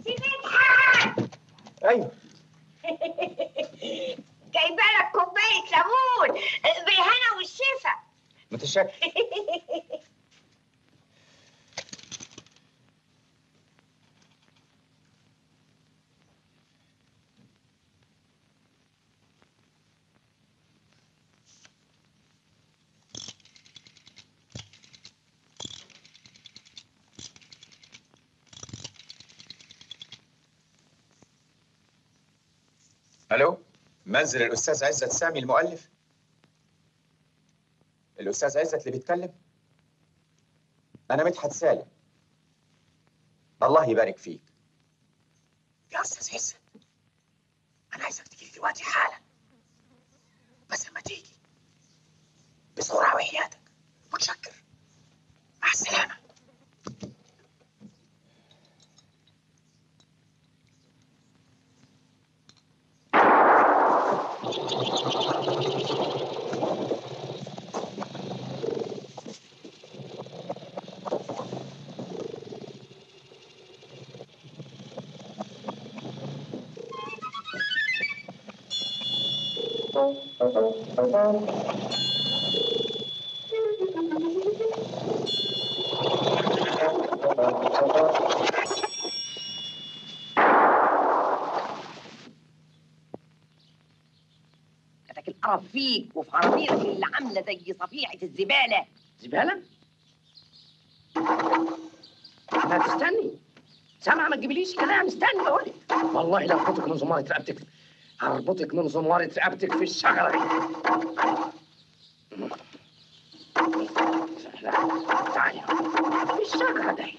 سي مدحت ايوه جايبه لك كوبايه ليمون بالهنا والشفا متشكر الو منزل الاستاذ عزت سامي المؤلف الاستاذ عزت اللي بيتكلم انا مدحت سالم الله يبارك فيك يا استاذ عزت انا عايزك تجي دلوقتي حالا بس لما تيجي بسرعه وحياتك متشكر مع السلامه لكن القرف فيك وفي عربيتك اللي عامله زي صفيحه الزباله زبالة؟ لا تستني سامع ما تجيبليش كلام استني بقول لك والله لو اربطك من زمارة رقبتك هربطك من زمارة رقبتك في الشجرة دي لا تعالي في الشجرة دي